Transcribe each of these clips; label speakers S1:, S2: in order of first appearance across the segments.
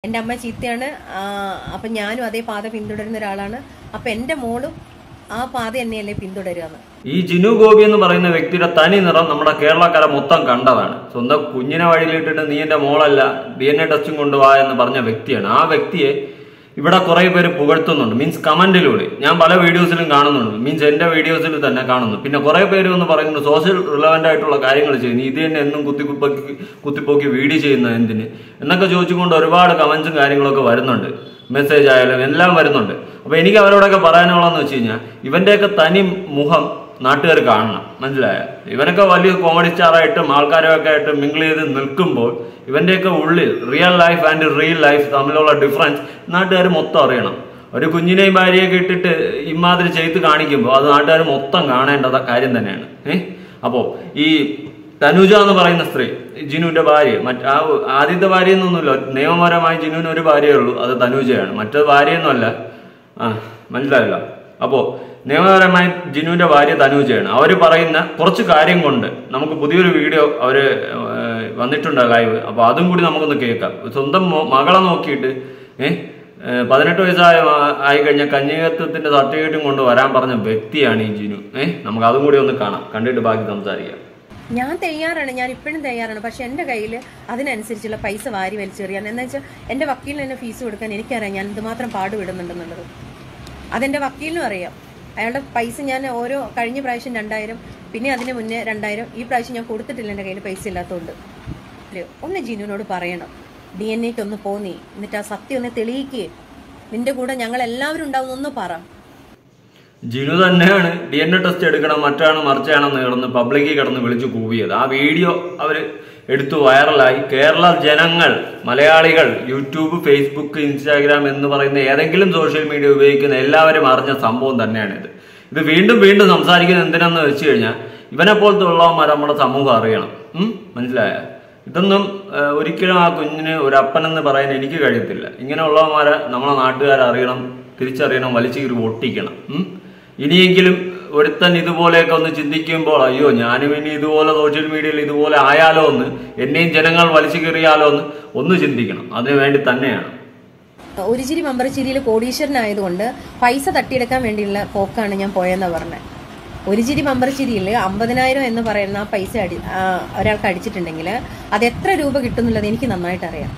S1: എൻ്റെ അമ്മ ചീത്തയാണ് ആ, അപ്പം ഞാനും അതേ പാത പിന്തുടരുന്ന ഒരാളാണ് അപ്പം എൻ്റെ മോളും ആ പാത തന്നെയല്ലേ പിന്തുടരുക എന്ന്
S2: ഈ ജിനു ഗോപി എന്ന് പറയുന്ന വ്യക്തിയുടെ തനി നിറം നമ്മുടെ കേരളക്കര മൊത്തം കണ്ടതാണ് സ്വന്തം കുഞ്ഞിനെ വഴിയിലിട്ടിട്ട് നീ എന്റെ മോളല്ല ഡി എൻ എ ടെസ്റ്റും കൊണ്ടുപോവാ എന്ന് പറഞ്ഞ വ്യക്തിയാണ് ആ വ്യക്തിയെ ഇവിടെ കുറെ പേര് പുകഴ്ത്തുന്നുണ്ട് മീൻസ് കമന്റിലൂടെ ഞാൻ പല വീഡിയോസിലും കാണുന്നുണ്ട് മീൻസ് എന്റെ വീഡിയോസിൽ തന്നെ കാണുന്നു പിന്നെ കുറെ പേര് എന്ന് പറയുന്നത് സോഷ്യൽ റിലവന്റ് ആയിട്ടുള്ള കാര്യങ്ങൾ ചെയ്യുന്നു ഇത് തന്നെ എന്നും കുത്തിക്കുപ്പൊക്കി കുത്തിപ്പോക്കി വീഡിയോ ചെയ്യുന്നത് എന്തിന് എന്നൊക്കെ ചോദിച്ചുകൊണ്ട് ഒരുപാട് കമന്റ്സും കാര്യങ്ങളൊക്കെ വരുന്നുണ്ട് മെസ്സേജ് ആയാലും എല്ലാം വരുന്നുണ്ട് അപ്പൊ എനിക്ക് അവരോടൊക്കെ പറയാനുള്ളതെന്ന് വെച്ച് കഴിഞ്ഞാൽ ഇവന്റെയൊക്കെ തനി മുഖം നാട്ടുകാർ കാണണം മനസ്സിലായ ഇവനൊക്കെ വലിയ കോമഡി സ്റ്റാറായിട്ടും ആൾക്കാരൊക്കെ ആയിട്ട് മിങ്കിൾ ചെയ്ത് നിൽക്കുമ്പോൾ ഇവന്റെയൊക്കെ ഉള്ളിൽ real life and real life തമ്മിലുള്ള ഡിഫറൻസ് നാട്ടുകാർ മൊത്തം അറിയണം ഒരു കുഞ്ഞിനെയും ഭാര്യയൊക്കെ ഇട്ടിട്ട് ഇമാതിരി ചെയ്ത് കാണിക്കുമ്പോൾ അത് നാട്ടുകാർ മൊത്തം കാണേണ്ട കാര്യം തന്നെയാണ് ഏഹ് അപ്പോ ഈ തനുജ എന്ന് പറയുന്ന സ്ത്രീ ജിനുവിന്റെ ഭാര്യ മറ്റ് ആ ആദ്യത്തെ ഭാര്യ എന്നൊന്നുമില്ല നിയമപരമായി ജിനുവിന് ഒരു ഭാര്യയേ ഉള്ളൂ അത് തനുജയാണ് മറ്റൊരു ഭാര്യയൊന്നുമല്ല ആ മനസ്സിലായല്ലോ അപ്പോ നിയമപരമായി ജിനുവിന്റെ ഭാര്യ തനുജയാണ് അവര് പറയുന്ന കുറച്ച് കാര്യം കൊണ്ട് നമുക്ക് പുതിയൊരു വീഡിയോ അവര് ഏഹ്, വന്നിട്ടുണ്ട് ലൈവ് അപ്പൊ അതും കൂടി നമുക്കൊന്ന് കേൾക്കാം സ്വന്തം മോ- മകളെ നോക്കിയിട്ട് ഏഹ് പതിനെട്ട് വയസ്സായ ആ- ആയി കഴിഞ്ഞ കന്യകത്വത്തിന്റെ സർട്ടിഫിക്കറ്റും കൊണ്ട് വരാൻ പറഞ്ഞ വ്യക്തിയാണ് ഈ ജിനു ഏഹ് നമുക്ക് അതും കൂടി ഒന്ന് കാണാം കണ്ടിട്ട് ബാക്കി സംസാരിക്കാം
S1: ഞാൻ തയ്യാറാണ് ഞാൻ ഇപ്പോഴും തയ്യാറാണ് പക്ഷെ എൻ്റെ കയ്യിൽ അതിനനുസരിച്ചുള്ള പൈസ വാരി വലിച്ചെറിയാൻ എന്ന് വെച്ചാൽ എൻ്റെ വക്കീലിന് എന്നെ ഫീസ് കൊടുക്കാൻ എനിക്കറിയാം ഞാൻ എന്തുമാത്രം പാടുപെടുന്നുണ്ടെന്നുള്ളത് അതെൻ്റെ വക്കീലിനും അറിയാം അയാളുടെ പൈസ ഞാൻ ഓരോ കഴിഞ്ഞ പ്രാവശ്യം രണ്ടായിരം പിന്നെ അതിന് മുന്നേ രണ്ടായിരം ഈ പ്രാവശ്യം ഞാൻ കൊടുത്തിട്ടില്ല എൻ്റെ കയ്യിൽ പൈസ ഇല്ലാത്തതുകൊണ്ട് ഇല്ലേ, ഒന്ന് ജിനുവിനോട് പറയണം ഡി എൻ എക്ക് ഒന്ന് പോന്നി എന്നിട്ട് ആ സത്യം ഒന്ന് തെളിയിക്കേ നിന്റെ കൂടെ ഞങ്ങൾ എല്ലാവരും ഉണ്ടാവും ഒന്ന് പറ
S2: ജിനു തന്നെയാണ് ഡി എൻ എ ടെസ്റ്റ് എടുക്കണം മറ്റാണ് മറിച്ചാണെന്ന് കിടന്ന് പബ്ലിക്കിൽ കിടന്ന് വിളിച്ചു കൂവിയത് ആ വീഡിയോ അവർ എടുത്തു വൈറലായി കേരള ജനങ്ങൾ മലയാളികൾ യൂട്യൂബ് ഫേസ്ബുക്ക് ഇൻസ്റ്റാഗ്രാം എന്ന് പറയുന്ന ഏതെങ്കിലും സോഷ്യൽ മീഡിയ ഉപയോഗിക്കുന്ന എല്ലാവരും അറിഞ്ഞ സംഭവം തന്നെയാണിത് ഇത് വീണ്ടും വീണ്ടും സംസാരിക്കുന്നത് എന്തിനാന്ന് വെച്ച് കഴിഞ്ഞാൽ ഇവനെ പോലത്തെ ഉള്ളവന്മാർ നമ്മുടെ സമൂഹം അറിയണം ഉം? മനസ്സിലായ ഇതൊന്നും ആ, ഒരിക്കലും ആ കുഞ്ഞിന് ഒരു അപ്പനെന്ന് പറയാൻ എനിക്ക് കഴിയത്തില്ല ഇങ്ങനെയുള്ളവന്മാരെ നമ്മളെ നാട്ടുകാർ അറിയണം തിരിച്ചറിയണം വലിച്ചു കീറി ഒട്ടിക്കണം ഉം? ഇനിയെങ്കിലും ഒരുത്തൻ ഇതുപോലെയൊക്കെ ഒന്ന് ചിന്തിക്കുമ്പോൾ അയ്യോ ഞാനും ഇനി ഇതുപോലെ സോഷ്യൽ മീഡിയയിൽ ഇതുപോലെ ആയാലോ എന്ന് എന്നെയും ജനങ്ങൾ വലിച്ചു കീറിയാലോ എന്ന് ഒന്ന് ചിന്തിക്കണം അതിനു വേണ്ടി തന്നെയാണ്
S1: ഒരു ചിരി മമ്പറച്ചിരിയിൽ കോടീശ്വരനായതുകൊണ്ട് പൈസ തട്ടിയെടുക്കാൻ വേണ്ടിയുള്ള പോക്കാണ് ഞാൻ പോയെന്നാ പറഞ്ഞത് ഒരു ചിരി മമ്പറച്ചിരിയിൽ അമ്പതിനായിരം എന്ന് പറയുന്ന ആ പൈസ അടി ആ, ഒരാൾക്ക് അടിച്ചിട്ടുണ്ടെങ്കിൽ അത് എത്ര രൂപ കിട്ടുന്നുള്ളത് എനിക്ക് നന്നായിട്ട് അറിയാം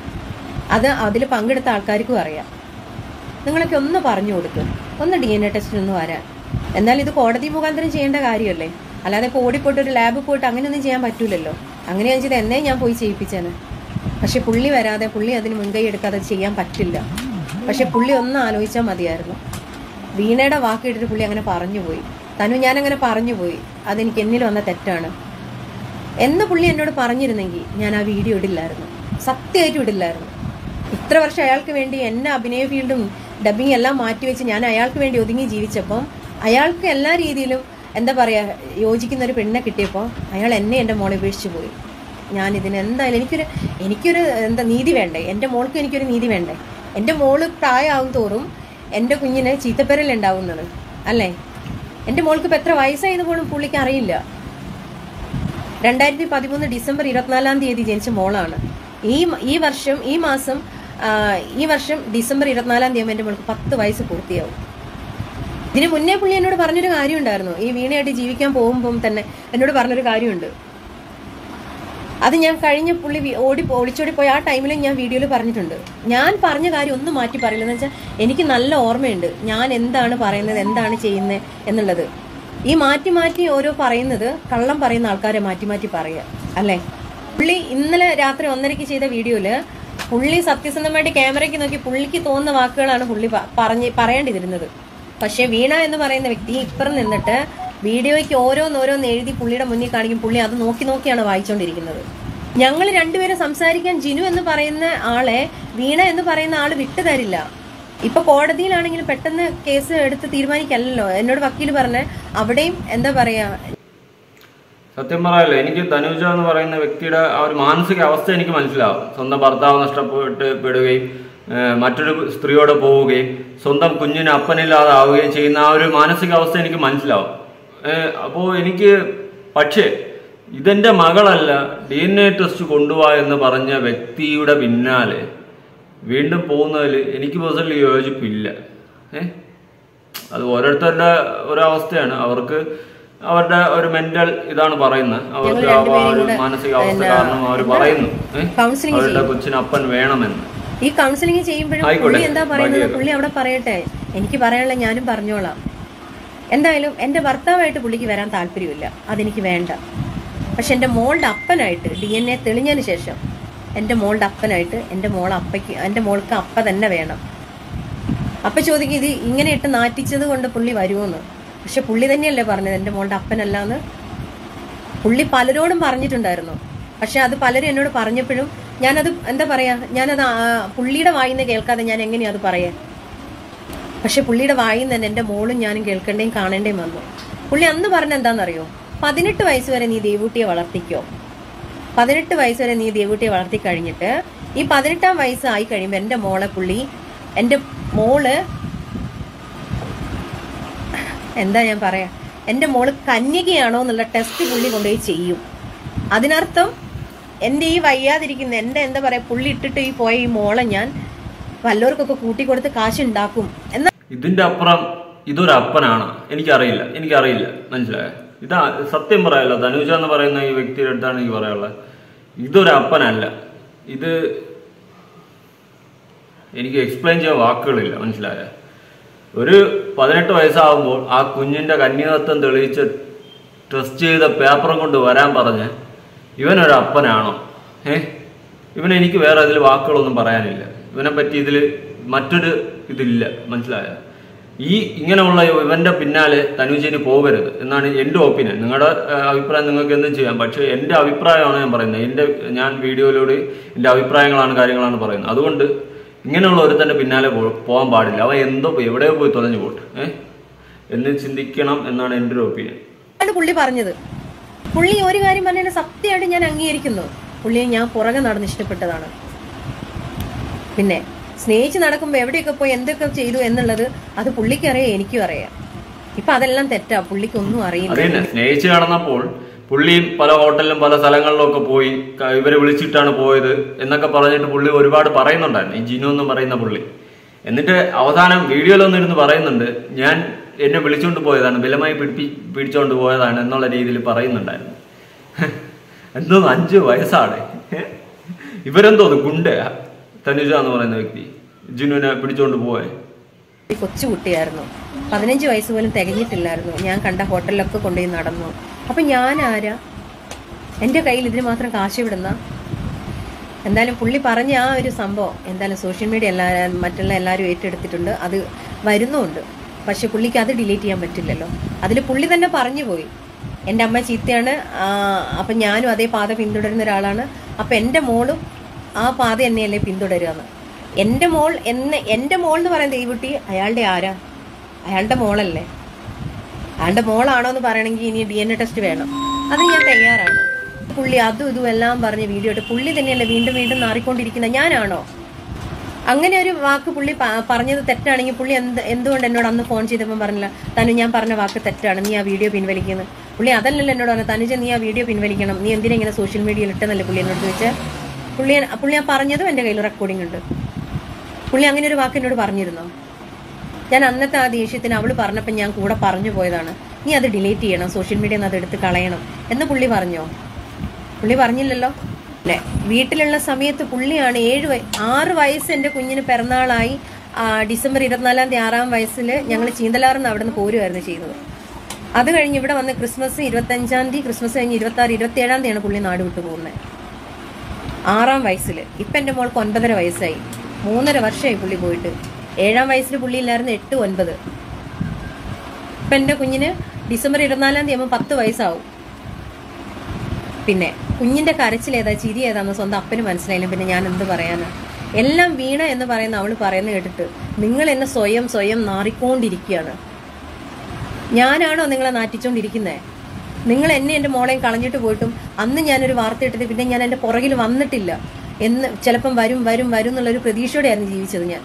S1: അത് അതിൽ പങ്കെടുത്ത ആൾക്കാർക്കും അറിയാം നിങ്ങളൊക്കെ ഒന്ന് പറഞ്ഞു കൊടുക്കും ഒന്ന് ഡി എൻ എ ടെസ്റ്റിന് ഒന്ന് വരാൻ എന്നാൽ ഇത് കോടതി മുഖാന്തരം ചെയ്യേണ്ട കാര്യമല്ലേ അല്ലാതെ ഇപ്പോൾ ഓടിപ്പോയിട്ട് ഒരു ലാബിൽ പോയിട്ട് അങ്ങനെയൊന്നും ചെയ്യാൻ പറ്റൂലല്ലോ അങ്ങനെ ഞാൻ ചെയ്ത് എന്നേ ഞാൻ പോയി ചെയ്യിപ്പിച്ചേനെ പക്ഷെ പുള്ളി വരാതെ പുള്ളി അതിന് മുൻകൈ എടുക്കാതെ അത് ചെയ്യാൻ പറ്റില്ല പക്ഷെ പുള്ളി ഒന്ന് ആലോചിച്ചാൽ മതിയായിരുന്നു വീണയുടെ വാക്ക് കേട്ടിട്ട് പുള്ളി അങ്ങനെ പറഞ്ഞു പോയി തനു ഞാൻ അങ്ങനെ പറഞ്ഞു പോയി അതെനിക്ക് എന്നിൽ വന്ന തെറ്റാണ് എന്ന് പുള്ളി എന്നോട് പറഞ്ഞിരുന്നെങ്കിൽ ഞാൻ ആ വീഡിയോ ഇടില്ലായിരുന്നു സത്യമായിട്ടും ഇടില്ലായിരുന്നു ഇത്ര വർഷം അയാൾക്ക് വേണ്ടി എന്നെ അഭിനയ ഫീൽഡും ഡബിങ് എല്ലാം മാറ്റിവെച്ച് ഞാൻ അയാൾക്ക് വേണ്ടി ഒതുങ്ങി ജീവിച്ചപ്പം അയാൾക്ക് എല്ലാ രീതിയിലും എന്താ പറയാ യോജിക്കുന്ന ഒരു പെണ്ണെ കിട്ടിയപ്പോൾ അയാൾ എന്നെ എൻ്റെ മോളെ ഉപേക്ഷിച്ച് പോയി ഞാൻ ഇതിന് എന്തായാലും എനിക്കൊരു എനിക്കൊരു എന്താ നീതി വേണ്ടേ എൻ്റെ മോൾക്ക് എനിക്കൊരു നീതി വേണ്ടേ എൻ്റെ മോള് പ്രായമാവും തോറും എൻ്റെ കുഞ്ഞിന് ചീത്തപ്പേരല്ലേ ഉണ്ടാവുന്നത് അല്ലേ എൻ്റെ മോൾക്ക് ഇപ്പം എത്ര വയസ്സായെന്ന് പോലും പുള്ളിക്ക് അറിയില്ല രണ്ടായിരത്തി പതിമൂന്ന് ഡിസംബർ ഇരുപത്തിനാലാം തീയതി ജനിച്ച മോളാണ് ഈ മ- ഈ വർഷം ഈ മാസം ആ, ഈ വർഷം ഡിസംബർ ഇരുപത്തിനാലാം തീയതി എൻ്റെ മോൾക്ക് പത്ത് വയസ്സ് പൂർത്തിയാവും ഇതിന് മുന്നേ പുള്ളി എന്നോട് പറഞ്ഞൊരു കാര്യം ഉണ്ടായിരുന്നു ഈ വീണയായിട്ട് ജീവിക്കാൻ പോകുമ്പം തന്നെ എന്നോട് പറഞ്ഞൊരു കാര്യമുണ്ട് അത് ഞാൻ കഴിഞ്ഞ പുള്ളി വി- ഓടി ഒളിച്ചോടി പോയ ആ ടൈമിൽ ഞാൻ വീഡിയോയിൽ പറഞ്ഞിട്ടുണ്ട് ഞാൻ പറഞ്ഞ കാര്യം ഒന്നും മാറ്റി പറയില്ല എന്ന് വെച്ചാൽ എനിക്ക് നല്ല ഓർമ്മയുണ്ട് ഞാൻ എന്താണ് പറയുന്നത് എന്താണ് ചെയ്യുന്നത് എന്നുള്ളത് ഈ മാറ്റി മാറ്റി ഓരോ പറയുന്നത് കള്ളം പറയുന്ന ആൾക്കാരെ മാറ്റി മാറ്റി പറയുക അല്ലേ പുള്ളി ഇന്നലെ രാത്രി ഒന്നരയ്ക്ക് ചെയ്ത വീഡിയോയില് പുള്ളി സത്യസന്ധമായിട്ട് ക്യാമറയ്ക്ക് നോക്കി പുള്ളിക്ക് തോന്നുന്ന വാക്കുകളാണ് പുള്ളി പ- പറഞ്ഞ് പറയേണ്ടിയിരുന്നത് പക്ഷെ വീണ എന്ന് പറയുന്ന വ്യക്തി ഇപ്പുറം നിന്നിട്ട് വീഡിയോയ്ക്ക് ഓരോന്നോരോന്ന് എഴുതി പുള്ളിയുടെ മുന്നിൽ കാണിക്കും പുള്ളി അത് നോക്കി നോക്കിയാണ് വായിച്ചുകൊണ്ടിരിക്കുന്നത് ഞങ്ങൾ രണ്ടുപേരും സംസാരിക്കാൻ ജിനു എന്ന് പറയുന്ന ആളെ വീണ എന്ന് പറയുന്ന ആള് വിട്ടുതരില്ല ഇപ്പൊ കോടതിയിലാണെങ്കിലും പെട്ടെന്ന് കേസ് എടുത്ത് തീരുമാനിക്കല്ലോ എന്നോട് വക്കീൽ പറഞ്ഞ അവിടെയും എന്താ പറയാ
S2: സത്യം പറയാലോ എനിക്ക് തനുജ എന്ന് പറയുന്ന വ്യക്തിയുടെ ആ ഒരു മാനസിക അവസ്ഥ എനിക്ക് മനസ്സിലാവും സ്വന്തം ഭർത്താവ് നഷ്ടപ്പെട്ട് പെടുകയും ഏഹ് മറ്റൊരു സ്ത്രീയോട് പോവുകയും സ്വന്തം കുഞ്ഞിന് അപ്പനില്ലാതെ ആവുകയും ചെയ്യുന്ന ആ ഒരു മാനസിക അവസ്ഥ എനിക്ക് മനസ്സിലാവും ഏഹ് അപ്പോ എനിക്ക് പക്ഷേ ഇതെന്റെ മകളല്ല ഡി എൻ എ ടെസ്റ്റ് കൊണ്ടുപോവാ എന്ന് പറഞ്ഞ വ്യക്തിയുടെ പിന്നാലെ വീണ്ടും പോകുന്നതിൽ എനിക്ക് പേഴ്സണലി യോജിപ്പില്ല ഏ അത് ഓരോരുത്തരുടെ ഒരവസ്ഥയാണ് അവർക്ക് അവരുടെ ഒരു മെന്റൽ ഇതാണ് പറയുന്നത് അവർക്ക് ആ ഒരു മാനസികാവസ്ഥ കാരണം അവർ പറയുന്നു ഏ?
S1: കൗൺസിലിംഗ്
S2: അവരുടെ കൊച്ചിന് അപ്പൻ വേണമെന്ന്
S1: ഈ കൗൺസിലിംഗ് ചെയ്യുമ്പോഴും
S2: ആയിക്കോട്ടെ.
S1: പുള്ളി എന്താ പറയുന്നത് പുള്ളി അവിടെ പറയട്ടെ എനിക്ക് പറയാനുള്ള ഞാനും പറഞ്ഞോളാം എന്തായാലും എൻ്റെ ഭർത്താവായിട്ട് പുള്ളിക്ക് വരാൻ താല്പര്യമില്ല അതെനിക്ക് വേണ്ട പക്ഷെ എൻ്റെ മോളുടെ അപ്പനായിട്ട് ഡി എൻ എ തെളിഞ്ഞതിന് ശേഷം എൻ്റെ മോളുടെ അപ്പനായിട്ട് എൻ്റെ മോൾ അപ്പയ്ക്ക് എൻ്റെ മോൾക്ക് അപ്പ തന്നെ വേണം അപ്പ ചോദിക്കും ഇത് ഇങ്ങനെ ഇട്ട് നാറ്റിച്ചത് കൊണ്ട് പുള്ളി വരുമോന്ന് പക്ഷെ പുള്ളി തന്നെയല്ലേ പറഞ്ഞത് എൻ്റെ മോളുടെ അപ്പനല്ലാന്ന് പുള്ളി പലരോടും പറഞ്ഞിട്ടുണ്ടായിരുന്നു പക്ഷെ അത് പലരും എന്നോട് പറഞ്ഞപ്പോഴും ഞാനത് എന്താ പറയാ ഞാനത് ആ പുള്ളിയുടെ വായിന്ന് കേൾക്കാതെ ഞാൻ എങ്ങനെയാ അത് പറയാ പക്ഷെ പുള്ളിയുടെ വായിന്ന് തന്നെ എൻ്റെ മോളും ഞാനും കേൾക്കേണ്ടേയും കാണേണ്ടേയും വന്നു പുള്ളി അന്ന് പറഞ്ഞ എന്താണെന്നറിയോ പതിനെട്ട് വയസ്സ് വരെ നീ ദേവൂട്ടിയെ വളർത്തിക്കോ പതിനെട്ട് വയസ്സ് വരെ നീ ദേവൂട്ടിയെ വളർത്തി കഴിഞ്ഞിട്ട് ഈ പതിനെട്ടാം വയസ്സായി കഴിയുമ്പോൾ എൻ്റെ മോളെ പുള്ളി എൻ്റെ മോള് എന്താ ഞാൻ പറയാ എൻ്റെ മോള് കന്യകയാണോ എന്നുള്ള ടെസ്റ്റ് പുള്ളി കൊണ്ടുപോയി ചെയ്യും അതിനർത്ഥം എൻ്റെ ഈ വയ്യാതിരിക്കുന്ന എൻ്റെ എന്താ പറയാ പുള്ളി ഇട്ടിട്ട് ഈ പോയ ഈ മോളെ ഞാൻ വല്ലവർക്കൊക്കെ കൂട്ടിക്കൊടുത്ത് കാശ് ഉണ്ടാക്കും എന്നാ
S2: ഇതിന്റെ അപ്പുറം ഇതൊരു അപ്പനാണ് എനിക്കറിയില്ല എനിക്കറിയില്ല മനസ്സിലായോ ഇതാ സത്യം പറയാലോ ധനുജ എന്ന് പറയുന്ന ഈ വ്യക്തിയുടെ അടുത്താണ് എനിക്ക് പറയാനുള്ളത് ഇതൊരു അപ്പനല്ല ഇത് എനിക്ക് എക്സ്പ്ലെയിൻ ചെയ്യാൻ വാക്കുകളില്ല മനസ്സിലായോ ഒരു പതിനെട്ട് വയസ്സാകുമ്പോൾ ആ കുഞ്ഞിന്റെ കന്യാത്വം തെളിയിച്ച് ടെസ്റ്റ് ചെയ്ത പേപ്പറും കൊണ്ട് വരാൻ പറഞ്ഞ് ഇവനൊരു അപ്പനാണോ ഏ ഇവന് എനിക്ക് വേറെ ഇതിൽ വാക്കുകളൊന്നും പറയാനില്ല ഇവനെ പറ്റി ഇതിൽ മറ്റൊരു ഇതില്ല മനസ്സിലായോ ഈ ഇങ്ങനെയുള്ള ഇവന്റെ പിന്നാലെ തനുജന് പോകരുത് എന്നാണ് എൻ്റെ ഒപ്പീനിയൻ നിങ്ങളുടെ ഏഹ്, അഭിപ്രായം നിങ്ങൾക്ക് എന്തും ചെയ്യാം പക്ഷേ എൻ്റെ അഭിപ്രായമാണ് ഞാൻ പറയുന്നത് എൻ്റെ ഞാൻ വീഡിയോയിലൂടെ എൻ്റെ അഭിപ്രായങ്ങളാണ് കാര്യങ്ങളാണ് പറയുന്നത് അതുകൊണ്ട് ഇങ്ങനെയുള്ള ഒരുത്തന്റെ പിന്നാലെ പോ- പോകാൻ പാടില്ല അവൻ എന്തോ പോയി, എവിടെയോ പോയി തുലഞ്ഞു പോട്ടെ ഏഹ് എന്ന് ചിന്തിക്കണം എന്നാണ് എൻ്റെ ഒരു ഒപ്പീനിയൻ
S1: ആണ് പുള്ളി പറഞ്ഞത് പുള്ളി ഒരു കാര്യം പറഞ്ഞാൽ സത്യമായിട്ട് ഞാൻ അംഗീകരിക്കുന്നു പുള്ളിയെ ഞാൻ പുറകെ നടന്ന് ഇഷ്ടപ്പെട്ടതാണ് പിന്നെ സ്നേഹിച്ച് നടക്കുമ്പോൾ എവിടെയൊക്കെ പോയി എന്തൊക്കെ ചെയ്തു എന്നുള്ളത് അത് പുള്ളിക്കറിയാം എനിക്കും അറിയാം ഇപ്പൊ അതെല്ലാം തെറ്റാ പുള്ളിക്കൊന്നും അറിയില്ല
S2: അത് തന്നെ സ്നേഹിച്ച് നടന്നപ്പോൾ പുള്ളിയും പല ഹോട്ടലിലും പല സ്ഥലങ്ങളിലും ഒക്കെ പോയി ക- ഇവരെ വിളിച്ചിട്ടാണ് പോയത് എന്നൊക്കെ പറഞ്ഞിട്ട് പുള്ളി ഒരുപാട് പറയുന്നുണ്ടായിരുന്നു ഈ ജിനു എന്ന് പറയുന്ന പുള്ളി എന്നിട്ട് അവസാനം വീഡിയോയിലൊന്നും ഇരുന്ന് പറയുന്നുണ്ട് ഞാൻ എന്നെ വിളിച്ചുകൊണ്ട് പോയതാണ് ബലമായി പിടിപ്പി പിടിച്ചോണ്ട് പോയതാണ് എന്നുള്ള രീതിയിൽ പറയുന്നുണ്ടായിരുന്നു എന്തോ അഞ്ച് വയസ്സാണ് ഇവരെന്തോന്ന് ഗുണ്ട തനുജ എന്ന് പറയുന്ന വ്യക്തി ജിനുവിനെ പിടിച്ചോണ്ട് പോയെ
S1: ഈ കൊച്ചു കുട്ടിയായിരുന്നു പതിനഞ്ച് വയസ്സ് പോലും തികഞ്ഞിട്ടില്ലായിരുന്നു ഞാൻ കണ്ട ഹോട്ടലിലൊക്കെ കൊണ്ടുപോയി നടന്നു അപ്പൊ ഞാൻ ആരാ എൻ്റെ കയ്യിൽ ഇതിന് മാത്രം കാശ് വിടുന്ന എന്തായാലും പുള്ളി പറഞ്ഞ ആ ഒരു സംഭവം എന്തായാലും സോഷ്യൽ മീഡിയ എല്ലാവരും മറ്റുള്ള എല്ലാവരും ഏറ്റെടുത്തിട്ടുണ്ട് അത് വരുന്നുമുണ്ട് പക്ഷെ പുള്ളിക്ക് അത് ഡിലീറ്റ് ചെയ്യാൻ പറ്റില്ലല്ലോ അതിൽ പുള്ളി തന്നെ പറഞ്ഞു പോയി എൻ്റെ അമ്മ ചീത്തയാണ് ആ, അപ്പം ഞാനും അതേ പാത പിന്തുടരുന്ന ഒരാളാണ് അപ്പം എൻ്റെ മോളും ആ പാത തന്നെയല്ലേ പിന്തുടരുക എന്ന് എൻ്റെ മോൾ എന്ന് എൻ്റെ മോൾ എന്ന് പറയുന്ന ദൈവട്ടി അയാളുടെ ആരാ അയാളുടെ മോളല്ലേ അയാളുടെ മോളാണോ എന്ന് പറയണമെങ്കിൽ ഇനി ഡി എൻ എ ടെസ്റ്റ് വേണം അത് ഞാൻ തയ്യാറാണ് പുള്ളി അതും ഇതും എല്ലാം പറഞ്ഞ് വീഡിയോ ഇട്ട് പുള്ളി തന്നെയല്ലേ വീണ്ടും വീണ്ടും നാറിക്കൊണ്ടിരിക്കുന്ന ഞാനാണോ അങ്ങനെ ഒരു വാക്ക് പുള്ളി പ- പറഞ്ഞത് തെറ്റാണെങ്കിൽ പുള്ളി എന്ത് എന്തുകൊണ്ട് എന്നോട് അന്ന് ഫോൺ ചെയ്തപ്പോൾ പറഞ്ഞില്ല തനു ഞാൻ പറഞ്ഞ വാക്ക് തെറ്റാണ് നീ ആ വീഡിയോ പിൻവലിക്കുന്നത് പുള്ളി അതല്ലല്ലോ എന്നോട് പറഞ്ഞു തനുജ നീ ആ വീഡിയോ പിൻവലിക്കണം നീ എന്തിനാ ഇങ്ങനെ സോഷ്യൽ മീഡിയയിൽ ഇട്ടെന്നല്ലേ പുള്ളി എന്നോട് ചോദിച്ചാൽ പുള്ളി പുള്ളി ആ പറഞ്ഞതും എൻ്റെ കയ്യിൽ റെക്കോർഡിംഗ് ഉണ്ട് പുള്ളി അങ്ങനെ ഒരു വാക്ക് എന്നോട് പറഞ്ഞിരുന്നോ ഞാൻ അന്നത്തെ ആ ദേഷ്യത്തിന് അവള് പറഞ്ഞപ്പോൾ ഞാൻ കൂടെ പറഞ്ഞു പോയതാണ് നീ അത് ഡിലീറ്റ് ചെയ്യണം സോഷ്യൽ മീഡിയയിൽ നിന്ന് അത് എടുത്ത് കളയണം എന്ന് പുള്ളി പറഞ്ഞോ പുള്ളി പറഞ്ഞില്ലല്ലോ അല്ലെ വീട്ടിലുള്ള സമയത്ത് പുള്ളിയാണ് ഏഴ് വയ ആറ് വയസ്സ് എൻ്റെ കുഞ്ഞിന് പിറന്നാളായി ആ, ഡിസംബർ ഇരുപത്തിനാലാം തീയതി ആറാം വയസ്സിൽ ഞങ്ങൾ ചീന്തലാറിന്ന് അവിടെ നിന്ന് പോരുമായിരുന്നു ചെയ്യുന്നത് അത് കഴിഞ്ഞ് ഇവിടെ വന്ന് ക്രിസ്മസ് ഇരുപത്തഞ്ചാം തീയതി ക്രിസ്മസ് കഴിഞ്ഞ് ഇരുപത്തി ആറ് ഇരുപത്തി ഏഴാം തീയതിയാണ് പുള്ളി നാട് വിട്ടു പോകുന്നത് ആറാം വയസ്സിൽ ഇപ്പം എൻ്റെ മോൾക്ക് ഒൻപതര വയസ്സായി മൂന്നര വർഷമായി പുള്ളി പോയിട്ട് ഏഴാം വയസ്സിൽ പുള്ളി ഇല്ലായിരുന്നു എട്ട് ഒൻപത് ഇപ്പം എൻ്റെ കുഞ്ഞിന് ഡിസംബർ ഇരുപത്തിനാലാം തീയതി ആകുമ്പോൾ പത്ത് വയസ്സാവും പിന്നെ കുഞ്ഞിന്റെ കരച്ചിൽ ഏതാ ചിരി ഏതാന്ന് സ്വന്തം അപ്പന് മനസ്സിലായില്ല പിന്നെ ഞാൻ എന്ത് പറയാനാ എല്ലാം വീണ എന്ന് പറയുന്ന അവള് പറയുന്ന കേട്ടിട്ട് നിങ്ങൾ എന്നെ സ്വയം സ്വയം നാറിക്കൊണ്ടിരിക്കുകയാണ് ഞാനാണോ നിങ്ങളെ നാറ്റിച്ചോണ്ടിരിക്കുന്നേ നിങ്ങൾ എന്നെ എൻ്റെ മോളെയും കളഞ്ഞിട്ട് പോയിട്ടും അന്ന് ഞാനൊരു വാർത്ത ഇട്ടിട്ട് പിന്നെ ഞാൻ എൻ്റെ പുറകിൽ വന്നിട്ടില്ല എന്ന് ചിലപ്പം വരും വരും വരും എന്നുള്ളൊരു പ്രതീക്ഷയോടെയായിരുന്നു ജീവിച്ചത് ഞാൻ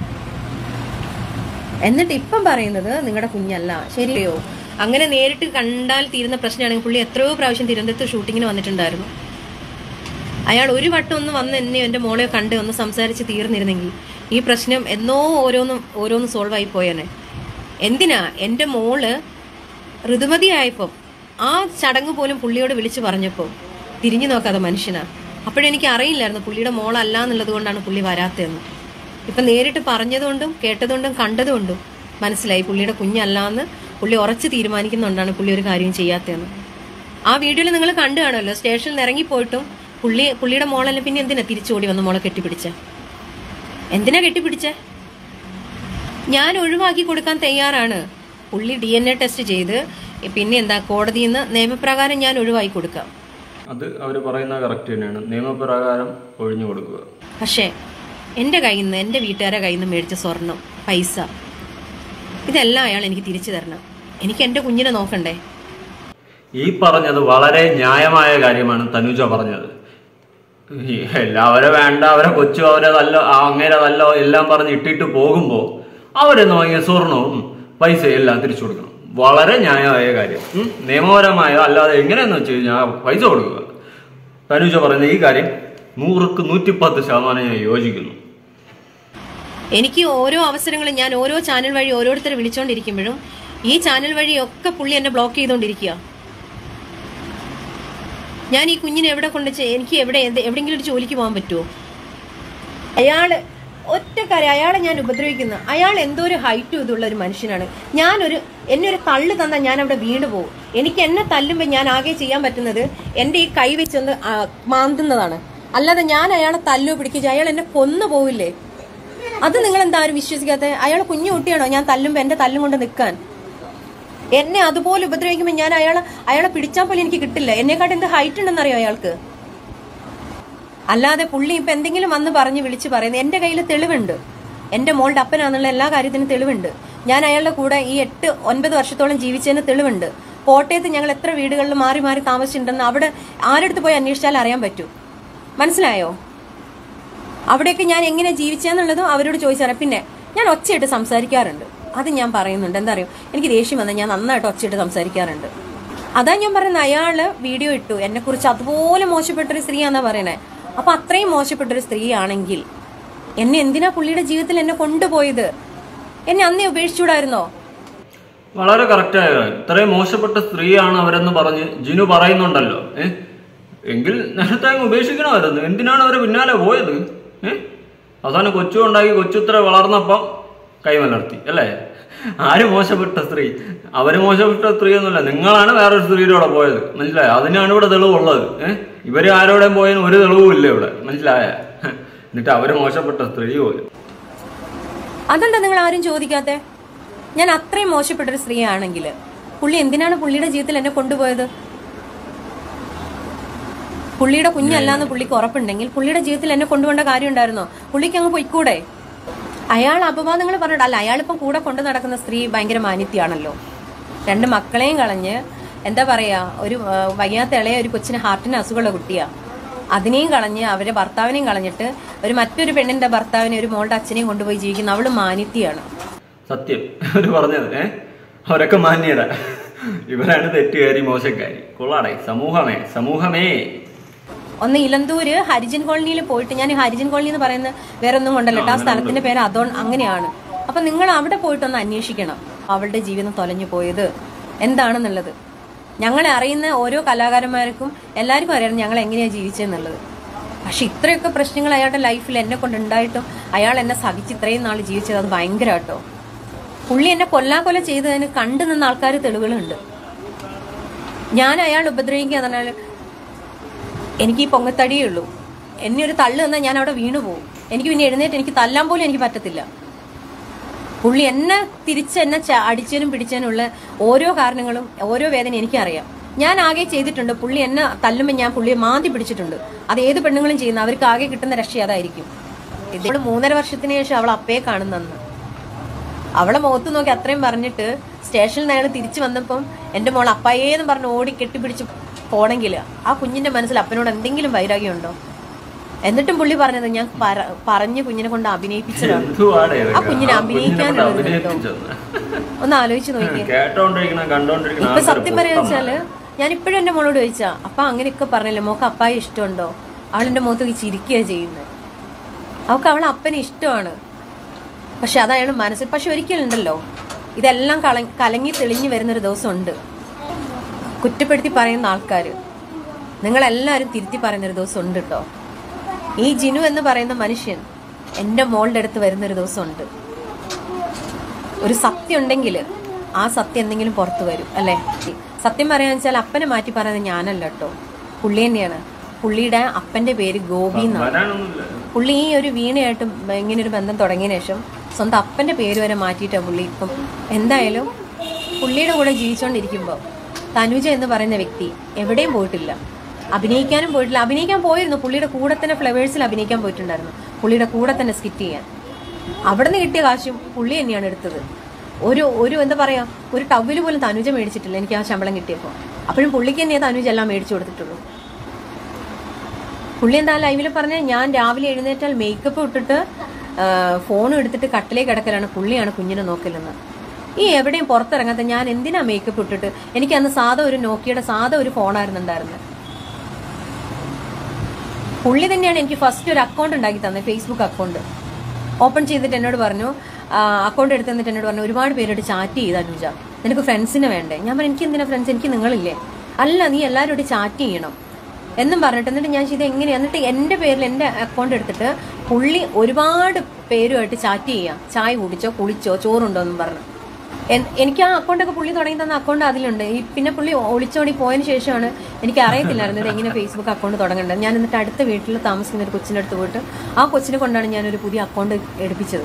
S1: എന്നിട്ട് ഇപ്പം പറയുന്നത് നിങ്ങളുടെ കുഞ്ഞല്ല ശരിയോ അങ്ങനെ നേരിട്ട് കണ്ടാൽ തീരുന്ന പ്രശ്നമാണെങ്കിൽ പുള്ളി എത്രയോ പ്രാവശ്യം തിരുവനന്തപുരത്ത് ഷൂട്ടിങ്ങിന് വന്നിട്ടുണ്ടായിരുന്നു അയാൾ ഒരു വട്ടം ഒന്ന് വന്ന് എന്നെ എൻ്റെ മോളെ കണ്ട് ഒന്ന് സംസാരിച്ച് തീർന്നിരുന്നെങ്കിൽ ഈ പ്രശ്നം എന്നോ ഓരോന്നും ഓരോന്ന് സോൾവ് ആയി പോയേനെ എന്തിനാ എൻ്റെ മോള് ഋതുമതിയായപ്പം ആ ചടങ്ങ് പോലും പുള്ളിയോട് വിളിച്ചു പറഞ്ഞപ്പോൾ തിരിഞ്ഞു നോക്കാതെ മനുഷ്യനാ അപ്പോഴെനിക്ക് അറിയില്ലായിരുന്നു പുള്ളിയുടെ മോളല്ല എന്നുള്ളത് കൊണ്ടാണ് പുള്ളി വരാത്തതെന്ന് ഇപ്പം നേരിട്ട് പറഞ്ഞതുകൊണ്ടും കേട്ടതുകൊണ്ടും കണ്ടതുകൊണ്ടും മനസ്സിലായി പുള്ളിയുടെ കുഞ്ഞല്ലാന്ന് പുള്ളി ഉറച്ച് തീരുമാനിക്കുന്നുകൊണ്ടാണ് പുള്ളി ഒരു കാര്യം ചെയ്യാത്തതെന്ന് ആ വീഡിയോയിൽ നിങ്ങൾ കണ്ടു കാണുമല്ലോ സ്റ്റേഷനിൽ നിന്ന് ഇറങ്ങിപ്പോയിട്ടും പുള്ളി പുള്ളിയുടെ മോളല്ല പിന്നെ എന്തിനാ തിരിച്ചോടി വന്ന് മോളെ കെട്ടിപ്പിടിച്ചേ എന്തിനാ കെട്ടിപ്പിടിച്ചേ ഞാൻ ഒഴിവാക്കി കൊടുക്കാൻ തയ്യാറാണ് പുള്ളി ഡി എൻ എ ടെസ്റ്റ് ചെയ്ത് പിന്നെ എന്താ കോടതിയിൽ നിന്ന് നിയമപ്രകാരം ഞാൻ ഒഴിവാക്കി കൊടുക്കാം
S2: അത് അവർ പറയുന്ന കറക്റ്റ് തന്നെയാണ് നിയമപ്രകാരം ഒഴിഞ്ഞു കൊടുക്കുക
S1: പക്ഷേ എൻ്റെ കയ്യിൽ നിന്ന് എൻ്റെ വീട്ടുകാരെ കയ്യിൽ നിന്ന് മേടിച്ച സ്വർണം പൈസ ഇതെല്ലാം അയാൾ എനിക്ക് തിരിച്ചു തരണം എനിക്ക് എൻ്റെ കുഞ്ഞിനെ നോക്കണ്ടേ
S2: ഈ പറഞ്ഞത് വളരെ ന്യായമായ കാര്യമാണ് തനുജ പറഞ്ഞത് ഈ എല്ലാവരെ വേണ്ട അവരെ കൊച്ചു അവരെ നല്ല അങ്ങനെ നല്ല എല്ലാം പറഞ്ഞ് ഇട്ടിട്ട് പോകുമ്പോൾ അവരെ നോക്കിയ സ്വർണവും പൈസയും എല്ലാം തിരിച്ചു കൊടുക്കണം വളരെ ന്യായമായ കാര്യം ഉം. നിയമപരമായ അല്ലാതെ എങ്ങനെയെന്ന് വെച്ച് കഴിഞ്ഞാൽ പൈസ കൊടുക്കുക തനുജ പറയുന്ന ഈ കാര്യം നൂറുക്ക് നൂറ്റിപ്പത്ത് ശതമാനം ഞാൻ യോജിക്കുന്നു
S1: എനിക്ക് ഓരോ അവസരങ്ങളും ഞാൻ ഓരോ ചാനൽ വഴി ഓരോരുത്തരെ വിളിച്ചോണ്ടിരിക്കുമ്പോഴും ഈ ചാനൽ വഴിയൊക്കെ പുള്ളി എന്നെ ബ്ലോക്ക് ചെയ്തുകൊണ്ടിരിക്കുക ഞാൻ ഈ കുഞ്ഞിനെ എവിടെ കൊണ്ട് ചെ- എനിക്ക് എവിടെ എന്ത് എവിടെയെങ്കിലും ഒരു ജോലിക്ക് പോകാൻ പറ്റുമോ അയാള് ഒറ്റ കാര്യം അയാളെ ഞാൻ ഉപദ്രവിക്കുന്ന അയാൾ എന്തോ ഒരു ഹൈറ്റും ഇതുള്ള ഒരു മനുഷ്യനാണ് ഞാനൊരു എന്നെ ഒരു തള്ളു തന്നാൽ ഞാൻ അവിടെ വീണ് പോകും എനിക്ക് എന്നെ തല്ലുമ്പോൾ ഞാൻ ആകെ ചെയ്യാൻ പറ്റുന്നത് എൻ്റെ ഈ കൈ വെച്ചൊന്ന് ആ, മാന്തുന്നതാണ് അല്ലാതെ ഞാൻ അയാളെ തല്ലോ പിടിക്കുക അയാൾ എന്നെ കൊന്നു പോവില്ലേ അത് നിങ്ങൾ എന്താ ആരും വിശ്വസിക്കാത്ത അയാൾ കുഞ്ഞു കുട്ടിയാണോ ഞാൻ തല്ലുമ്പോൾ എന്റെ തല്ലും കൊണ്ട് നിൽക്കാൻ എന്നെ അതുപോലെ ഉപദ്രവിക്കുമ്പോൾ ഞാൻ അയാളെ അയാളെ പിടിച്ചാൽ പോലും എനിക്ക് കിട്ടില്ല എന്നെക്കാട്ട് എന്ത് ഹൈറ്റ് ഉണ്ടെന്നറിയോ അയാൾക്ക് അല്ലാതെ പുള്ളി ഇപ്പൊ എന്തെങ്കിലും വന്ന് പറഞ്ഞ് വിളിച്ച് പറയുന്നത് എന്റെ കയ്യിൽ തെളിവുണ്ട് എന്റെ മോളുടെ അപ്പനാന്നുള്ള എല്ലാ കാര്യത്തിനും തെളിവുണ്ട് ഞാൻ അയാളുടെ കൂടെ ഈ എട്ട് ഒൻപത് വർഷത്തോളം ജീവിച്ചതിന് തെളിവുണ്ട് കോട്ടയത്ത് ഞങ്ങൾ എത്ര വീടുകളിൽ മാറി മാറി താമസിച്ചിട്ടുണ്ടെന്ന് അവിടെ ആരെടുത്ത് പോയി അന്വേഷിച്ചാൽ അറിയാൻ പറ്റും മനസ്സിലായോ അവിടെയൊക്കെ ഞാൻ എങ്ങനെ ജീവിച്ചെന്നുള്ളതും അവരോട് ചോദിച്ചറിയാം പിന്നെ ഞാൻ ഒച്ചയിട്ട് സംസാരിക്കാറുണ്ട് അത് ഞാൻ പറയുന്നുണ്ട് എന്താ അറിയോ എനിക്ക് ദേഷ്യം വന്നാൽ ഞാൻ നന്നായിട്ട് ഒച്ചയിട്ട് സംസാരിക്കാറുണ്ട് അതാ ഞാൻ പറയുന്നത് അയാള് വീഡിയോ ഇട്ടു എന്നെ കുറിച്ച് അതുപോലെ മോശപ്പെട്ടൊരു സ്ത്രീയാന്നാ പറയണേ അപ്പൊ അത്രയും മോശപ്പെട്ടൊരു സ്ത്രീ ആണെങ്കിൽ എന്നെ എന്തിനാ പുള്ളിയുടെ ജീവിതത്തിൽ എന്നെ കൊണ്ടുപോയത് എന്നെ അന്നേ ഉപേക്ഷിച്ചൂടായിരുന്നോ
S2: വളരെ കറക്റ്റായ കാര്യം ഇത്രയും മോശപ്പെട്ട സ്ത്രീയാണ് അവരെന്ന് പറഞ്ഞ് ജിനു പറയുന്നുണ്ടല്ലോ ഏ എങ്കിൽ നേരത്തെ അങ്ങ് ഉപേക്ഷിക്കണമായിരുന്നു എന്തിനാണ് അവരെ പിന്നാലെ പോയത് ഏ അവസാനം കൊച്ചു ഉണ്ടാക്കി കൊച്ചുത്ര വളർന്നപ്പം കൈമലർത്തി അല്ലേ ആര് മോശപ്പെട്ട സ്ത്രീ അവര് മോശപ്പെട്ട സ്ത്രീ ഒന്നുമല്ല നിങ്ങളാണ് വേറൊരു സ്ത്രീയുടെ കൂടെ പോയത് മനസ്സിലായോ അതിനാണ് ഇവിടെ തെളിവുള്ളത് ഏഹ് ഇവര് ആരോടെയും പോയതിന് ഒരു തെളിവും ഇല്ല ഇവിടെ മനസ്സിലായ എന്നിട്ട് അവര് മോശപ്പെട്ട സ്ത്രീ പോലും
S1: അതെന്താ നിങ്ങൾ ആരും ചോദിക്കാത്തെ ഞാൻ അത്രയും മോശപ്പെട്ടൊരു സ്ത്രീ ആണെങ്കിൽ പുള്ളി എന്തിനാണ് പുള്ളിയുടെ ജീവിതത്തിൽ എന്നെ കൊണ്ടുപോയത് പുള്ളിയുടെ കുഞ്ഞല്ലാന്ന് പുള്ളിക്ക് ഉറപ്പുണ്ടെങ്കിൽ പുള്ളിയുടെ ജീവിതത്തിൽ എന്നെ കൊണ്ടുപോകേണ്ട കാര്യം ഉണ്ടായിരുന്നോ പുള്ളിക്ക് അങ്ങ് പൊയ്ക്കൂടെ അയാൾ അപവാദങ്ങൾ പറഞ്ഞിട്ട് അല്ല അയാളിപ്പം കൂടെ കൊണ്ടു നടക്കുന്ന സ്ത്രീ ഭയങ്കര മാനിത്യാണല്ലോ രണ്ട് മക്കളെയും കളഞ്ഞ് എന്താ പറയാ ഒരു ആ, വയ്യാത്ത ഇളയ ഒരു കൊച്ചിന് ഹാർട്ടിന് അസുഖമുള്ള കുട്ടിയാ അതിനെയും കളഞ്ഞ് അവരെ ഭർത്താവിനെയും കളഞ്ഞിട്ട് ഒരു മറ്റൊരു പെണ്ണിന്റെ ഭർത്താവിനെ ഒരു മോളുടെ അച്ഛനെയും കൊണ്ടുപോയി ജീവിക്കുന്ന അവള് മാനിത്യാണ്
S2: സത്യം അവര് പറഞ്ഞത് ഏ അവരൊക്കെ മാന്യത ഇവരാണ് തെറ്റുകാരി മോശക്കാരി കൊള്ളാടേ സമൂഹമേ സമൂഹമേ
S1: ഒന്ന് ഇലന്തൂര് ഹരിജൻ കോളനിയിൽ പോയിട്ട് ഞാൻ ഈ ഹരിജൻ കോളനി എന്ന് പറയുന്ന വേറെ ഒന്നും കൊണ്ടല്ലോ കേട്ടോ ആ സ്ഥലത്തിന്റെ പേര് അതോ അങ്ങനെയാണ് അപ്പൊ നിങ്ങൾ അവിടെ പോയിട്ടൊന്ന് അന്വേഷിക്കണം അവളുടെ ജീവിതം തൊലഞ്ഞു പോയത് എന്താണെന്നുള്ളത് ഞങ്ങളെ അറിയുന്ന ഓരോ കലാകാരന്മാർക്കും എല്ലാവർക്കും അറിയാം ഞങ്ങൾ എങ്ങനെയാണ് ജീവിച്ചതെന്നുള്ളത് പക്ഷെ ഇത്രയൊക്കെ പ്രശ്നങ്ങൾ അയാളുടെ ലൈഫിൽ എന്നെ കൊണ്ട് ഉണ്ടായിട്ടും അയാൾ എന്നെ സഹിച്ച് ഇത്രയും നാൾ ജീവിച്ചത് അത് ഭയങ്കര കേട്ടോ പുള്ളി എന്നെ കൊല്ലാക്കൊല ചെയ്തതിന് കണ്ടു നിന്ന ആൾക്കാർ തെളിവുകളുണ്ട് ഞാൻ അയാൾ ഉപദ്രവിക്കുക എന്ന് പറഞ്ഞാൽ എനിക്ക് ഈ പൊങ്ങത്തടിയേ ഉള്ളൂ എന്നെ ഒരു തള്ളു തന്നാൽ ഞാൻ അവിടെ വീണു പോകും എനിക്ക് പിന്നെ എഴുന്നേറ്റ് എനിക്ക് തല്ലാൻ പോലും എനിക്ക് പറ്റത്തില്ല പുള്ളി എന്നെ തിരിച്ച് എന്നെ ച- അടിച്ചതിനും പിടിച്ചതിനുള്ള ഓരോ കാരണങ്ങളും ഓരോ വേദന എനിക്കറിയാം ഞാൻ ആകെ ചെയ്തിട്ടുണ്ട് പുള്ളി എന്നെ തല്ലുമ്പോൾ ഞാൻ പുള്ളിയെ മാന്തി പിടിച്ചിട്ടുണ്ട് അത് ഏത് പെണ്ണുങ്ങളും ചെയ്യുന്ന അവർക്ക് ആകെ കിട്ടുന്ന രക്ഷ അതായിരിക്കും ഇതോട് മൂന്നര വർഷത്തിന് ശേഷം അവൾ അപ്പയെ കാണുന്നെന്ന് അവളെ മുഖത്ത് നോക്കി അത്രയും പറഞ്ഞിട്ട് സ്റ്റേഷനിൽ നിന്ന് അയാൾ തിരിച്ചു വന്നപ്പം എന്റെ മോൾ അപ്പായേന്ന് പറഞ്ഞ് ഓടി കെട്ടിപ്പിടിച്ച് പോണെങ്കിൽ ആ കുഞ്ഞിന്റെ മനസ്സിൽ അപ്പനോട് എന്തെങ്കിലും വൈരാഗ്യമുണ്ടോ എന്നിട്ടും പുള്ളി പറഞ്ഞത് ഞാൻ പറ- പറഞ്ഞ് കുഞ്ഞിനെ കൊണ്ട് അഭിനയിപ്പിച്ചതാണ്
S2: എന്തുവാടേ ഇതൊക്കെ?
S1: ആ കുഞ്ഞിനെ
S2: ആ കുഞ്ഞിനെ കൊണ്ട്
S1: അഭിനയിക്കാനുള്ളത് കേട്ടോ.
S2: അഭിനയിപ്പിച്ചെന്ന്.
S1: ഒന്ന് ആലോചിച്ച് നോക്കിയേ
S2: കേട്ടോണ്ടിരിക്കണം കണ്ടോണ്ടിരിക്കണം
S1: ഇപ്പൊ
S2: ആൾക്കാര്
S1: സത്യം പറയാ വെച്ചാല് ഞാൻ ഇപ്പോഴും എന്റെ മോളോട് ചോദിച്ചാ അപ്പ അങ്ങനെയൊക്കെ പറഞ്ഞില്ലേ മോക്ക് അപ്പായ ഇഷ്ടമുണ്ടോ അവളെന്റെ മുഖത്ത് ചിരിക്കുക ചെയ്യുന്നത് അവൾക്ക് അവളെ അപ്പനെ ഇഷ്ടമാണ് പക്ഷെ അത് അയാൾ മനസ്സിൽ പക്ഷെ ഒരിക്കലുണ്ടല്ലോ ഇതെല്ലാം കള കലങ്ങി തെളിഞ്ഞു വരുന്നൊരു ദിവസമുണ്ട് കുറ്റപ്പെടുത്തി പറയുന്ന ആൾക്കാർ നിങ്ങളെല്ലാവരും തിരുത്തി പറയുന്നൊരു ദിവസം ഉണ്ട് കേട്ടോ ഈ ജിനു എന്ന് പറയുന്ന മനുഷ്യൻ എൻ്റെ മോളുടെ അടുത്ത് വരുന്നൊരു ദിവസമുണ്ട് ഒരു സത്യം ഉണ്ടെങ്കിൽ ആ സത്യം എന്തെങ്കിലും പുറത്തു വരും അല്ലേ സത്യം പറയാന്ന് വെച്ചാൽ അപ്പനെ മാറ്റി പറയുന്നത് ഞാനല്ല കേട്ടോ പുള്ളി തന്നെയാണ് പുള്ളിയുടെ അപ്പന്റെ പേര് ഗോപി എന്നാണ്
S2: വരാനൊന്നുമില്ല
S1: പുള്ളി ഈ ഒരു വീണയായിട്ട് ഇങ്ങനെ ഒരു ബന്ധം തുടങ്ങിയ ശേഷം സ്വന്തം അപ്പന്റെ പേര് വരെ മാറ്റിയിട്ടാണ് പുള്ളി ഇപ്പം എന്തായാലും പുള്ളിയുടെ കൂടെ ജീവിച്ചുകൊണ്ടിരിക്കുമ്പോൾ തനുജ എന്ന് പറയുന്ന വ്യക്തി എവിടെയും പോയിട്ടില്ല അഭിനയിക്കാനും പോയിട്ടില്ല അഭിനയിക്കാൻ പോയിരുന്നു പുള്ളിയുടെ കൂടെ തന്നെ ഫ്ലവേഴ്സിൽ അഭിനയിക്കാൻ പോയിട്ടുണ്ടായിരുന്നു പുള്ളിയുടെ കൂടെ തന്നെ സ്കിറ്റ് ചെയ്യാൻ അവിടെ നിന്ന് കിട്ടിയ കാശും പുള്ളി തന്നെയാണ് എടുത്തത് ഒരു ഒരു എന്താ പറയാ ഒരു ടവ്വിൽ പോലും തനുജ മേടിച്ചിട്ടില്ല എനിക്ക് ആ ശമ്പളം കിട്ടിയപ്പോൾ അപ്പോഴും പുള്ളിക്ക് തന്നെയാണ് തനുജ എല്ലാം മേടിച്ചു കൊടുത്തിട്ടുള്ളൂ പുള്ളി എന്താ ലൈവിൽ പറഞ്ഞ ഞാൻ രാവിലെ എഴുന്നേറ്റാൽ മേക്കപ്പ് ഇട്ടിട്ട് ഫോൺ എടുത്തിട്ട് കട്ടിലേക്ക് കിടക്കലാണ് പുള്ളിയാണ് കുഞ്ഞിനെ നോക്കലെന്ന് ഈ എവിടെയും പുറത്തിറങ്ങാത്ത ഞാൻ എന്തിനാ മേക്കപ്പ് ഇട്ടിട്ട് എനിക്ക് അന്ന് സാധാ ഒരു നോക്കിയുടെ സാധാ ഒരു ഫോണായിരുന്നു ഉണ്ടായിരുന്നത് പുള്ളി തന്നെയാണ് എനിക്ക് ഫസ്റ്റ് ഒരു അക്കൗണ്ട് ഉണ്ടാക്കി തന്നെ ഫേസ്ബുക്ക് അക്കൗണ്ട് ഓപ്പൺ ചെയ്തിട്ട് എന്നോട് പറഞ്ഞു അക്കൗണ്ട് എടുത്ത് തന്നിട്ട് എന്നോട് പറഞ്ഞു ഒരുപാട് പേരോട് ചാറ്റ് ചെയ്ത് അനുജ നിനക്ക് ഫ്രണ്ട്സിനെ വേണ്ടേ ഞാൻ പറഞ്ഞു എനിക്ക് എന്തിനാ ഫ്രണ്ട്സ് എനിക്ക് നിങ്ങളില്ലേ അല്ല നീ എല്ലാവരോടും ചാറ്റ് ചെയ്യണം എന്നും പറഞ്ഞിട്ട് എന്നിട്ട് ഞാൻ ചെയ്ത് എങ്ങനെയാ എന്നിട്ട് എൻ്റെ പേരിൽ എൻ്റെ അക്കൗണ്ട് എടുത്തിട്ട് പുള്ളി ഒരുപാട് പേരുമായിട്ട് ചാറ്റ് ചെയ്യാം ചായ കുടിച്ചോ കുളിച്ചോ ചോറുണ്ടോ എന്നും പറഞ്ഞു എൻ- എനിക്ക് ആ അക്കൗണ്ടൊക്കെ പുള്ളി തുടങ്ങി തന്ന അക്കൗണ്ട് അതിലുണ്ട് ഈ പിന്നെ പുള്ളി ഒളിച്ചോടി പോയതിന് ശേഷമാണ് എനിക്ക് അറിയത്തില്ലായിരുന്നു ഇത് എങ്ങനെ ഫേസ്ബുക്ക് അക്കൗണ്ട് തുടങ്ങേണ്ടത് ഞാൻ എന്നിട്ട് അടുത്ത വീട്ടിൽ താമസിക്കുന്ന ഒരു കൊച്ചിൻ്റെ അടുത്ത് പോയിട്ട് ആ കൊച്ചിനെ കൊണ്ടാണ് ഞാനൊരു പുതിയ അക്കൗണ്ട് എടുപ്പിച്ചത്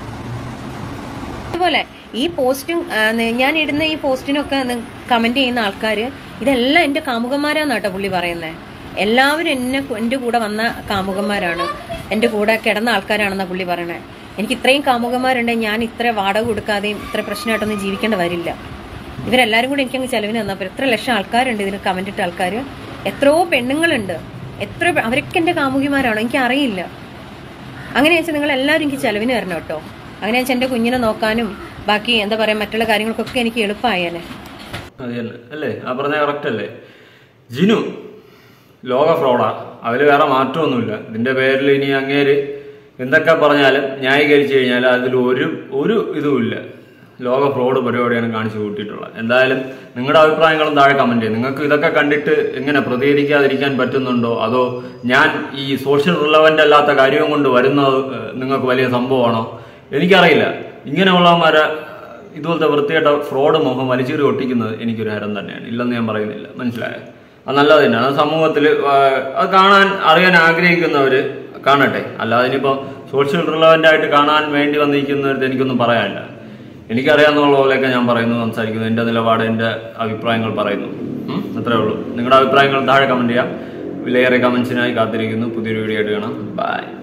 S1: അതുപോലെ ഈ പോസ്റ്റും ആ, ന- ഞാൻ ഇടുന്ന ഈ പോസ്റ്റിനൊക്കെ കമന്റ് ചെയ്യുന്ന ആൾക്കാർ ഇതെല്ലാം എൻ്റെ കാമുകന്മാരാന്ന് കേട്ടോ പുള്ളി പറയുന്നത് എല്ലാവരും എന്നെ കു- എൻ്റെ കൂടെ വന്ന കാമുകന്മാരാണ് എൻ്റെ കൂടെ കിടന്ന ആൾക്കാരാണെന്നാണ് പുള്ളി പറയണേ എനിക്ക് ഇത്രയും കാമുകന്മാരുണ്ട് ഞാൻ ഇത്ര വാടക കൊടുക്കാതെയും ഇത്ര പ്രശ്നമായിട്ടൊന്നും ജീവിക്കേണ്ട വരില്ല ഇവരെല്ലാവരും കൂടി എനിക്കങ്ങ് ചെലവിന് തന്നപ്പോൾ എത്ര ലക്ഷം ആൾക്കാരുണ്ട് ഇതിന് കമന്റ് ഇട്ട ആൾക്കാർ എത്രയോ പെണ്ണുങ്ങളുണ്ട് എത്ര പെ- അവരൊക്കെ എൻ്റെ കാമുകിമാരാണോ എനിക്ക് അറിയില്ല അങ്ങനെ വെച്ചാൽ നിങ്ങൾ എല്ലാവരും എനിക്ക് ചെലവിന് തരണം കേട്ടോ അങ്ങനെ വെച്ചാൽ എൻ്റെ കുഞ്ഞിനെ നോക്കാനും ബാക്കി എന്താ പറയുക മറ്റുള്ള കാര്യങ്ങൾക്കൊക്കെ എനിക്ക് എളുപ്പമായേനെ
S2: അത് തന്നെ അല്ലേ ആ പറഞ്ഞ കറക്റ്റ് അല്ലേ ജിനു ലോക ഫ്രോഡാ അതിൽ വേറെ മാറ്റമൊന്നുമില്ല ഇതിന്റെ പേരിൽ ഇനി അങ്ങേര് എന്തൊക്കെ പറഞ്ഞാലും ന്യായീകരിച്ചു കഴിഞ്ഞാൽ അതിൽ ഒരു ഒരു ഇതുമില്ല ലോക ഫ്രോഡ് പരിപാടിയാണ് കാണിച്ചു കൂട്ടിയിട്ടുള്ളത് എന്തായാലും നിങ്ങളുടെ അഭിപ്രായങ്ങളും താഴെ കമന്റ് ചെയ്യും നിങ്ങൾക്ക് ഇതൊക്കെ കണ്ടിട്ട് എങ്ങനെ പ്രതികരിക്കാതിരിക്കാൻ പറ്റുന്നുണ്ടോ അതോ ഞാൻ ഈ സോഷ്യൽ റിലവൻ്റ് അല്ലാത്ത കാര്യം കൊണ്ട് വരുന്നത് ഏഹ്, നിങ്ങൾക്ക് വലിയ സംഭവമാണോ എനിക്കറിയില്ല ഇങ്ങനെയുള്ളവന്മാരെ ഇതുപോലത്തെ വൃത്തികെട്ട ഫ്രോഡ് മുഖം വലിച്ചീറി ഒട്ടിക്കുന്നത് എനിക്കൊരു ഹരം തന്നെയാണ് ഇല്ലെന്ന് ഞാൻ പറയുന്നില്ല മനസ്സിലായോ അത് നല്ലത് തന്നെയാണ് അത് സമൂഹത്തിൽ അത് കാണാൻ അറിയാൻ ആഗ്രഹിക്കുന്നവർ കാണട്ടെ അല്ലാതെ ഇനിയിപ്പോൾ സോഷ്യൽ റിലവൻ്റ് ആയിട്ട് കാണാൻ വേണ്ടി വന്നിരിക്കുന്നവർക്ക് എനിക്കൊന്നും പറയാനില്ല എനിക്കറിയാവുന്ന പോലെയൊക്കെ ഞാൻ പറയുന്നു സംസാരിക്കുന്നു എൻ്റെ നിലപാട് എൻ്റെ അഭിപ്രായങ്ങൾ പറയുന്നു ഉം, അത്രേ ഉള്ളൂ നിങ്ങളുടെ അഭിപ്രായങ്ങൾ താഴെ കമൻറ്റ് ചെയ്യാം വിലയേറെ കമൻസിനായി കാത്തിരിക്കുന്നു പുതിയൊരു വീഡിയോ ആയിട്ട് കാണാം ബൈ